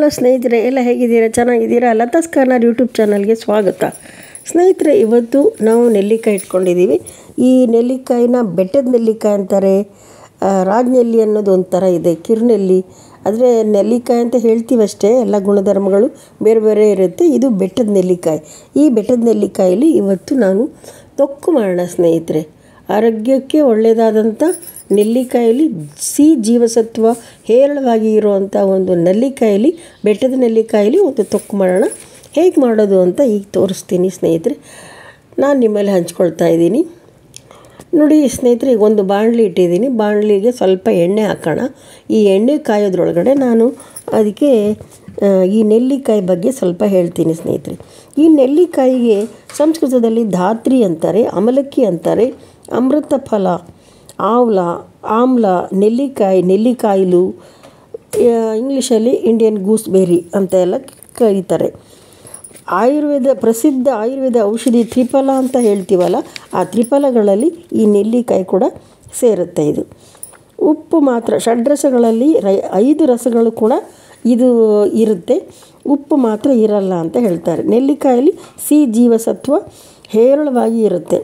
hello ಸ್ನೇಹಿತರೆ ಎಲ್ಲ ಹೇಗಿದ್ದೀರಾ ಚೆನ್ನಾಗಿದ್ದೀರಾ ಲತಾಸ್ ಕಾರ್ನರ್ ಯೂಟ್ಯೂಬ್ ಚಾನಲ್ಗೆ ಸ್ವಾಗತ ಸ್ನೇಹಿತರೆ ಇವತ್ತು ನಾವು ನೆಲ್ಲಿಕಾಯಿ ಇಟ್ಕೊಂಡಿದ್ದೀವಿ ಈ ನೆಲ್ಲಿಕಾಯಿನ ಬೆಟ್ಟದ ನೆಲ್ಲಿಕಾಯಿ ಅಂತಾರೆ ಆ, ರಾಜನೆಲ್ಲಿ ಅನ್ನೋದು ಒಂಥರ ಇದೆ ಕಿರುನೆಲ್ಲಿ ಆದರೆ ನೆಲ್ಲಿಕಾಯಿ ಅಂತ ಹೇಳ್ತೀವಷ್ಟೇ ಎಲ್ಲ ಗುಣಧರ್ಮಗಳು ಬೇರೆ ಬೇರೆ ಇರುತ್ತೆ ಇದು ಬೆಟ್ಟದ ನೆಲ್ಲಿಕಾಯಿ ಈ ಬೆಟ್ಟದ ನೆಲ್ಲಿಕಾಯಲ್ಲಿ ಇವತ್ತು ನಾನು ತೊಕ್ಕು ಮಾಡೋಣ ಸ್ನೇಹಿತರೆ ಆರೋಗ್ಯಕ್ಕೆ ಒಳ್ಳೆಯದಾದಂಥ ನೆಲ್ಲಿಕಾಯಲ್ಲಿ ಸಿ ಜೀವಸತ್ವ ಹೇರಳವಾಗಿ ಇರುವಂಥ ಒಂದು ನೆಲ್ಲಿಕಾಯಲ್ಲಿ ಬೆಟ್ಟದ ನೆಲ್ಲಿಕಾಯಲ್ಲಿ ಒಂದು ತೊಕ್ಕು ಮಾಡೋಣ ಹೇಗೆ ಮಾಡೋದು ಅಂತ ಈಗ ತೋರಿಸ್ತೀನಿ ಸ್ನೇಹಿತರೆ ನಾನು ನಿಮ್ಮಲ್ಲಿ ಹಂಚ್ಕೊಳ್ತಾ ಇದ್ದೀನಿ ನೋಡಿ ಸ್ನೇಹಿತರೆ ಈಗ ಒಂದು ಬಾಣಲಿ ಇಟ್ಟಿದ್ದೀನಿ ಬಾಣಲಿಗೆ ಸ್ವಲ್ಪ ಎಣ್ಣೆ ಹಾಕೋಣ ಈ ಎಣ್ಣೆ ಕಾಯೋದ್ರೊಳಗಡೆ ನಾನು ಅದಕ್ಕೆ ಆ, ಈ ನೆಲ್ಲಿಕಾಯಿ ಬಗ್ಗೆ ಸ್ವಲ್ಪ ಹೇಳ್ತೀನಿ ಸ್ನೇಹಿತರೆ ಈ ನೆಲ್ಲಿಕಾಯಿಗೆ ಸಂಸ್ಕೃತದಲ್ಲಿ ಧಾತ್ರಿ ಅಂತಾರೆ ಅಮಲಕ್ಕಿ ಅಂತಾರೆ ಅಮೃತ ಫಲ ಆವ್ಲ ಆಮ್ಲ ನೆಲ್ಲಿಕಾಯಿ ನೆಲ್ಲಿಕಾಯಿಲು ಆ, ಇಂಗ್ಲೀಷಲ್ಲಿ ಇಂಡಿಯನ್ ಗೂಸ್ಬೆರಿ ಅಂತ ಎಲ್ಲ ಕರೀತಾರೆ ಆಯುರ್ವೇದ ಪ್ರಸಿದ್ಧ ಆಯುರ್ವೇದ ಔಷಧಿ ತ್ರಿಫಲ ಅಂತ ಹೇಳ್ತೀವಲ್ಲ ಆ ತ್ರಿಫಲಗಳಲ್ಲಿ ಈ ನೆಲ್ಲಿಕಾಯಿ ಕೂಡ ಸೇರುತ್ತೆ ಇದು ಉಪ್ಪು ಮಾತ್ರ ಷಡ್ರಸಗಳಲ್ಲಿ ರೈ ಐದು ರಸಗಳು ಕೂಡ ಇದು ಇರುತ್ತೆ ಉಪ್ಪು ಮಾತ್ರ ಇರಲ್ಲ ಅಂತ ಹೇಳ್ತಾರೆ ನೆಲ್ಲಿಕಾಯಲ್ಲಿ ಸಿ ಜೀವಸತ್ವ ಹೇರಳವಾಗಿ ಇರುತ್ತೆ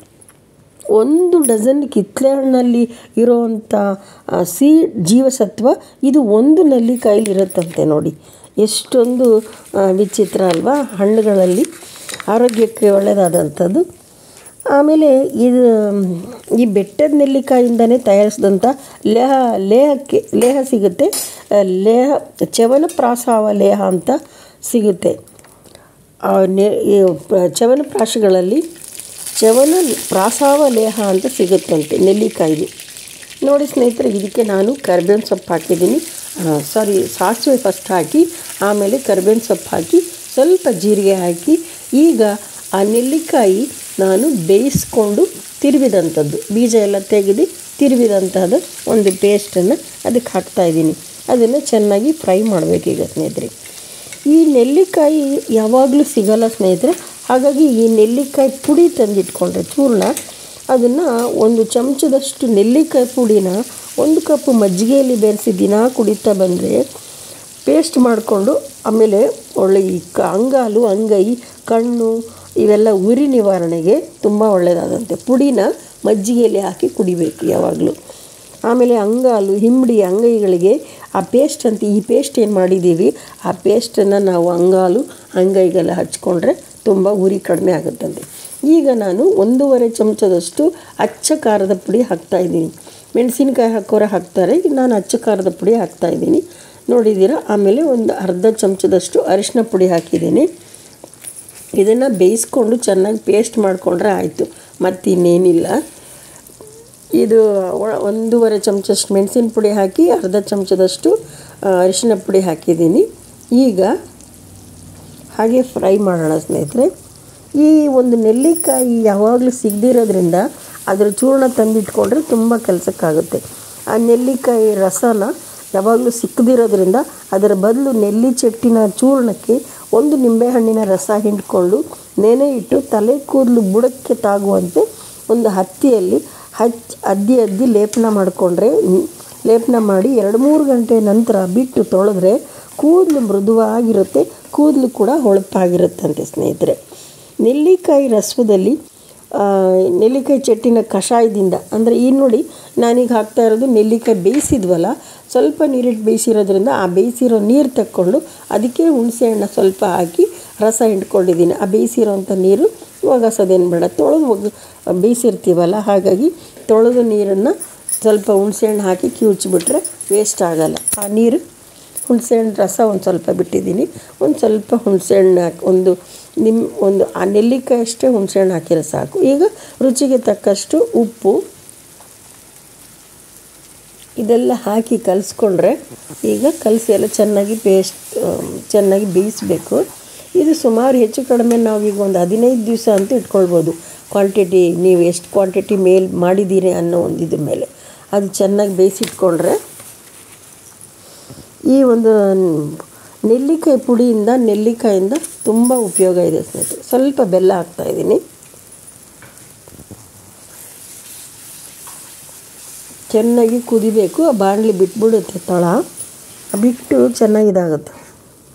ಒಂದು ಡಜನ್ ಕಿತ್ತಳೆ ಹಣ್ಣಲ್ಲಿ ಇರೋವಂಥ ಆ, ಸಿ ಜೀವಸತ್ವ ಇದು ಒಂದು ನೆಲ್ಲಿಕಾಯಲ್ಲಿ ಇರುತ್ತಂತೆ ನೋಡಿ ಎಷ್ಟೊಂದು ಆ, ವಿಚಿತ್ರ ಅಲ್ವಾ ಹಣ್ಣುಗಳಲ್ಲಿ ಆರೋಗ್ಯಕ್ಕೆ ಒಳ್ಳೆಯದಾದಂಥದ್ದು ಆಮೇಲೆ ಇದು ಈ ಬೆಟ್ಟದ ನೆಲ್ಲಿಕಾಯಿಂದನೇ ತಯಾರಿಸಿದಂಥ ಲೇಹ ಲೇಹಕ್ಕೆ ಲೇಹ ಸಿಗುತ್ತೆ ಆ, ಲೇಹ ಚವನಪ್ರಾಸಾವ ಲೇಹ ಅಂತ ಸಿಗುತ್ತೆ ಆ ನೆ ಈ ಪ- ಚವನಪ್ರಾಶಗಳಲ್ಲಿ ಚವನ ಪ್ರಾಸಾವ ಲೇಹ ಅಂತ ಸಿಗುತ್ತಂತೆ ನೆಲ್ಲಿಕಾಯಿದು ನೋಡಿ ಸ್ನೇಹಿತರೆ ಇದಕ್ಕೆ ನಾನು ಕರ್ಬೇವಿನ ಸೊಪ್ಪು ಹಾಕಿದ್ದೀನಿ ಸಾರಿ ಸಾಸಿವೆ ಫಸ್ಟ್ ಹಾಕಿ ಆಮೇಲೆ ಕರ್ಬೇವಿನ ಸೊಪ್ಪು ಹಾಕಿ ಸ್ವಲ್ಪ ಜೀರಿಗೆ ಹಾಕಿ ಈಗ ಆ ನೆಲ್ಲಿಕಾಯಿ ನಾನು ಬೇಯಿಸ್ಕೊಂಡು ತಿರುವಿದಂಥದ್ದು ಬೀಜ ಎಲ್ಲ ತೆಗೆದು ತಿರುವಿದಂಥದ್ದು ಒಂದು ಪೇಸ್ಟನ್ನು ಅದಕ್ಕೆ ಹಾಕ್ತಾಯಿದ್ದೀನಿ ಅದನ್ನು ಚೆನ್ನಾಗಿ ಫ್ರೈ ಮಾಡಬೇಕೀಗ ಸ್ನೇಹಿತರೆ ಈ ನೆಲ್ಲಿಕಾಯಿ ಯಾವಾಗಲೂ ಸಿಗಲ್ಲ ಸ್ನೇಹಿತರೆ ಹಾಗಾಗಿ ಈ ನೆಲ್ಲಿಕಾಯಿ ಪುಡಿ ತಂದಿಟ್ಕೊಂಡ್ರೆ ಚೂರ್ಣ ಅದನ್ನು ಒಂದು ಚಮಚದಷ್ಟು ನೆಲ್ಲಿಕಾಯಿ ಪುಡಿನ ಒಂದು ಕಪ್ ಮಜ್ಜಿಗೆಯಲ್ಲಿ ಬೆರೆಸಿ ದಿನ ಕುಡಿತಾ ಬಂದರೆ ಪೇಸ್ಟ್ ಮಾಡಿಕೊಂಡು ಆಮೇಲೆ ಒಳ್ಳೆ ಈ ಕ ಅಂಗಾಲು ಅಂಗೈ ಕಣ್ಣು ಇವೆಲ್ಲ ಉರಿ ನಿವಾರಣೆಗೆ ತುಂಬ ಒಳ್ಳೆಯದಾದಂತೆ ಪುಡಿನ ಮಜ್ಜಿಗೆಯಲ್ಲಿ ಹಾಕಿ ಕುಡಿಬೇಕು ಯಾವಾಗಲೂ ಆಮೇಲೆ ಅಂಗಾಲು ಹಿಂಬಡಿ ಅಂಗೈಗಳಿಗೆ ಆ ಪೇಸ್ಟ್ ಅಂತ ಈ ಪೇಸ್ಟ್ ಏನು ಮಾಡಿದ್ದೀವಿ ಆ ಪೇಸ್ಟನ್ನು ನಾವು ಅಂಗಾಲು ಅಂಗೈಗೆಲ್ಲ ಹಚ್ಕೊಂಡ್ರೆ ತುಂಬ ಉರಿ ಕಡಿಮೆ ಆಗುತ್ತಂತೆ ಈಗ ನಾನು ಒಂದೂವರೆ ಚಮಚದಷ್ಟು ಅಚ್ಚ ಖಾರದ ಪುಡಿ ಹಾಕ್ತಾಯಿದ್ದೀನಿ ಮೆಣಸಿನ್ಕಾಯಿ ಹಾಕೋರೆ ಹಾಕ್ತಾರೆ ಈಗ ನಾನು ಅಚ್ಚ ಖಾರದ ಪುಡಿ ಹಾಕ್ತಾಯಿದ್ದೀನಿ ನೋಡಿದ್ದೀರಾ ಆಮೇಲೆ ಒಂದು ಅರ್ಧ ಚಮಚದಷ್ಟು ಅರಿಶಿನ ಪುಡಿ ಹಾಕಿದ್ದೀನಿ ಇದನ್ನು ಬೇಯಿಸ್ಕೊಂಡು ಚೆನ್ನಾಗಿ ಪೇಸ್ಟ್ ಮಾಡಿಕೊಂಡ್ರೆ ಆಯಿತು ಮತ್ತಿನ್ನೇನಿಲ್ಲ ಇದು ಒ- ಒಂದೂವರೆ ಚಮಚದಷ್ಟು ಮೆಣಸಿನ ಪುಡಿ ಹಾಕಿ ಅರ್ಧ ಚಮಚದಷ್ಟು ಆ, ಅರಿಶಿನ ಪುಡಿ ಹಾಕಿದ್ದೀನಿ ಈಗ ಹಾಗೆ ಫ್ರೈ ಮಾಡೋಣ ಸ್ನೇಹಿತರೆ ಈ ಒಂದು ನೆಲ್ಲಿಕಾಯಿ ಯಾವಾಗಲೂ ಸಿಗದಿರೋದ್ರಿಂದ ಅದರ ಚೂರ್ಣ ತಂದಿಟ್ಕೊಂಡ್ರೆ ತುಂಬ ಕೆಲಸಕ್ಕಾಗುತ್ತೆ ಆ ನೆಲ್ಲಿಕಾಯಿ ರಸನ ಯಾವಾಗಲೂ ಸಿಕ್ಕದಿರೋದ್ರಿಂದ ಅದರ ಬದಲು ನೆಲ್ಲಿ ಚೆಟ್ಟಿನ ಚೂರ್ಣಕ್ಕೆ ಒಂದು ನಿಂಬೆಹಣ್ಣಿನ ರಸ ಹಿಂಡ್ಕೊಂಡು ನೆನೆ ಇಟ್ಟು ತಲೆ ಕೂದಲು ಬುಡಕ್ಕೆ ತಾಗುವಂತೆ ಒಂದು ಹತ್ತಿಯಲ್ಲಿ ಹಚ್ಚಿ ಅದ್ದಿ ಅದ್ದಿ ಲೇಪನ ಮಾಡಿಕೊಂಡ್ರೆ ಲೇಪನ ಮಾಡಿ ಎರಡು ಮೂರು ಗಂಟೆ ನಂತರ ಬಿಟ್ಟು ತೊಳೆದ್ರೆ ಕೂದಲು ಮೃದುವಾಗಿರುತ್ತೆ ಕೂದಲು ಕೂಡ ಹೊಳಪಾಗಿರುತ್ತಂತೆ ಸ್ನೇಹಿತರೆ ನೆಲ್ಲಿಕಾಯಿ ರಸದಲ್ಲಿ ಆ, ನೆಲ್ಲಿಕಾಯಿ ಚಟ್ಟಿನ ಕಷಾಯದಿಂದ ಅಂದರೆ ಈ ನೋಡಿ ನಾನೀಗ ಹಾಕ್ತಾ ಇರೋದು ನೆಲ್ಲಿಕಾಯಿ ಬೇಯಿಸಿದ್ವಲ್ಲ ಸ್ವಲ್ಪ ನೀರಿಟ್ಟು ಬೇಯಿಸಿರೋದ್ರಿಂದ ಆ ಬೇಯಿಸಿರೋ ನೀರು ತಕ್ಕೊಂಡು ಅದಕ್ಕೆ ಹುಣಸೆಹಣ್ಣು ಸ್ವಲ್ಪ ಹಾಕಿ ರಸ ಹಿಂಡ್ಕೊಂಡಿದ್ದೀನಿ ಆ ಬೇಯಿಸಿರೋಂಥ ನೀರು ಒಗಸೋದೇನು ಬೇಡ ತೊಳೆದು ಒಗ ಬೇಯಿಸಿರ್ತೀವಲ್ಲ ಹಾಗಾಗಿ ತೊಳೆದು ನೀರನ್ನು ಸ್ವಲ್ಪ ಹುಣಸೆಹಣ್ಣು ಹಾಕಿ ಕಿವುಚ್ಬಿಟ್ರೆ ವೇಸ್ಟ್ ಆಗಲ್ಲ ಆ ನೀರು ಹುಣಸೆಹಣ್ಣು ರಸ ಒಂದು ಸ್ವಲ್ಪ ಬಿಟ್ಟಿದ್ದೀನಿ ಒಂದು ಸ್ವಲ್ಪ ಹುಣಸೆಹಣ್ಣು ಹಾಕಿ ಒಂದು ನಿಮ್ಮ ಒಂದು ಆ ನೆಲ್ಲಿಕಾಯಿ ಅಷ್ಟೇ ಹುಣಸೆಹಣ್ಣು ಹಾಕಿರೋ ಸಾಕು ಈಗ ರುಚಿಗೆ ತಕ್ಕಷ್ಟು ಉಪ್ಪು ಇದೆಲ್ಲ ಹಾಕಿ ಕಲಿಸ್ಕೊಂಡ್ರೆ ಈಗ ಕಲಸಿ ಎಲ್ಲ ಚೆನ್ನಾಗಿ ಪೇಸ್ಟ್ ಚೆನ್ನಾಗಿ ಬೇಯಿಸಬೇಕು ಇದು ಸುಮಾರು ಹೆಚ್ಚು ಕಡಿಮೆ ನಾವೀಗ ಒಂದು ಹದಿನೈದು ದಿವಸ ಅಂತ ಇಟ್ಕೊಳ್ಬೋದು ಕ್ವಾಂಟಿಟಿ ನೀವು ಎಷ್ಟು ಕ್ವಾಂಟಿಟಿ ಮೇಲ್ ಮಾಡಿದ್ದೀರಿ ಅನ್ನೋ ಒಂದು ಇದ್ರ ಮೇಲೆ ಅದು ಚೆನ್ನಾಗಿ ಬೇಯಿಸಿಟ್ಕೊಂಡ್ರೆ ಈ ಒಂದು ನೆಲ್ಲಿಕಾಯಿ ಪುಡಿಯಿಂದ ನೆಲ್ಲಿಕಾಯಿಂದ ತುಂಬ ಉಪಯೋಗ ಇದೆ ಸ್ನೇಹಿತರೆ ಸ್ವಲ್ಪ ಬೆಲ್ಲ ಹಾಕ್ತಾಯಿದ್ದೀನಿ ಚೆನ್ನಾಗಿ ಕುದಿಬೇಕು ಆ ಬಾಣಲಿ ಬಿಟ್ಬಿಡುತ್ತೆ ತಳ ಬಿಟ್ಟು ಚೆನ್ನಾಗಿದಾಗುತ್ತೆ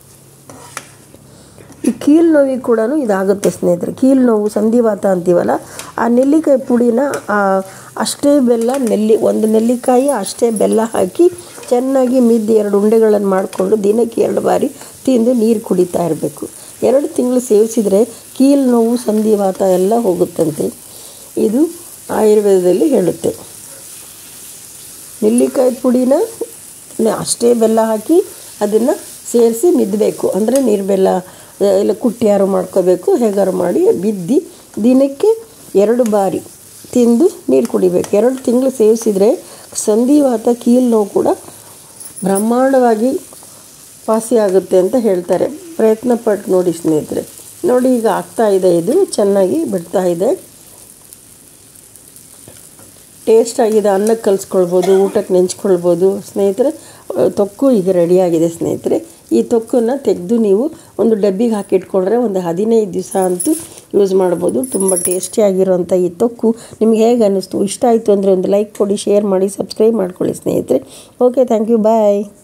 ಕೀಲು ನೋವಿಗೆ ಕೂಡ ಇದಾಗುತ್ತೆ ಸ್ನೇಹಿತರೆ ಕೀಲು ನೋವು ಸಂಧಿವಾತ ಅಂತೀವಲ್ಲ ಆ ನೆಲ್ಲಿಕಾಯಿ ಪುಡಿನ ಆ, ಅಷ್ಟೇ ಬೆಲ್ಲ ನೆಲ್ಲಿ ಒಂದು ನೆಲ್ಲಿಕಾಯಿ ಅಷ್ಟೇ ಬೆಲ್ಲ ಹಾಕಿ ಚೆನ್ನಾಗಿ ಮಿದ್ದು ಎರಡು ಉಂಡೆಗಳನ್ನು ಮಾಡಿಕೊಂಡು ದಿನಕ್ಕೆ ಎರಡು ಬಾರಿ ತಿಂದು ನೀರು ಕುಡಿತಾ ಇರಬೇಕು ಎರಡು ತಿಂಗಳು ಸೇವಿಸಿದರೆ ಕೀಲು ನೋವು ಸಂಧಿವಾತ ಎಲ್ಲ ಹೋಗುತ್ತಂತೆ ಇದು ಆಯುರ್ವೇದದಲ್ಲಿ ಹೇಳುತ್ತೆ ನೆಲ್ಲಿಕಾಯಿ ಪುಡಿನ ನ- ಅಷ್ಟೇ ಬೆಲ್ಲ ಹಾಕಿ ಅದನ್ನು ಸೇರಿಸಿ ಮಿದ್ದಬೇಕು ಅಂದರೆ ನೀರು ಬೆಲ್ಲ ಆ, ಇಲ್ಲ ಕುಟ್ಟಿಯಾರು ಮಾಡ್ಕೋಬೇಕು ಹೇಗಾರು ಮಾಡಿ ಬಿದ್ದು ದಿನಕ್ಕೆ ಎರಡು ಬಾರಿ ತಿಂದು ನೀರು ಕುಡಿಬೇಕು ಎರಡು ತಿಂಗಳು ಸೇವಿಸಿದರೆ ಸಂಧಿವಾತ ಕೀಲು ನೋವು ಕೂಡ ಬ್ರಹ್ಮಾಂಡವಾಗಿ ವಾಸಿ ಆಗುತ್ತೆ ಅಂತ ಹೇಳ್ತಾರೆ ಪ್ರಯತ್ನ ಪಟ್ಟು ನೋಡಿ ಸ್ನೇಹಿತರೆ ನೋಡಿ ಈಗ ಆಗ್ತಾ ಇದೆ ಇದು ಚೆನ್ನಾಗಿ ಬಿಡ್ತಾ ಇದೆ ಟೇಸ್ಟ್ ಆಗಿದೆ ಅನ್ನಕ್ಕೆ ಕಲಿಸ್ಕೊಳ್ಬೋದು ಊಟಕ್ಕೆ ನೆಂಚ್ಕೊಳ್ಬೋದು ಸ್ನೇಹಿತರೆ ಅಹ್, ತೊಕ್ಕು ಈಗ ರೆಡಿಯಾಗಿದೆ ಸ್ನೇಹಿತರೆ ಈ ತೊಕ್ಕನ್ನು ತೆಗೆದು ನೀವು ಒಂದು ಡಬ್ಬಿಗೆ ಹಾಕಿಟ್ಕೊಂಡ್ರೆ ಒಂದು ಹದಿನೈದು ದಿವಸ ಅಂತೂ ಯೂಸ್ ಮಾಡ್ಬೋದು ತುಂಬ ಟೇಸ್ಟಿಯಾಗಿರೋಂಥ ಈ ತೊಕ್ಕು ನಿಮ್ಗೆ ಹೇಗೆ ಅನ್ನಿಸ್ತು ಇಷ್ಟ ಆಯಿತು ಅಂದರೆ ಒಂದು ಲೈಕ್ ಕೊಡಿ ಶೇರ್ ಮಾಡಿ ಸಬ್ಸ್ಕ್ರೈಬ್ ಮಾಡ್ಕೊಳ್ಳಿ ಸ್ನೇಹಿತರೆ ಓಕೆ ಥ್ಯಾಂಕ್ ಯು ಬಾಯ್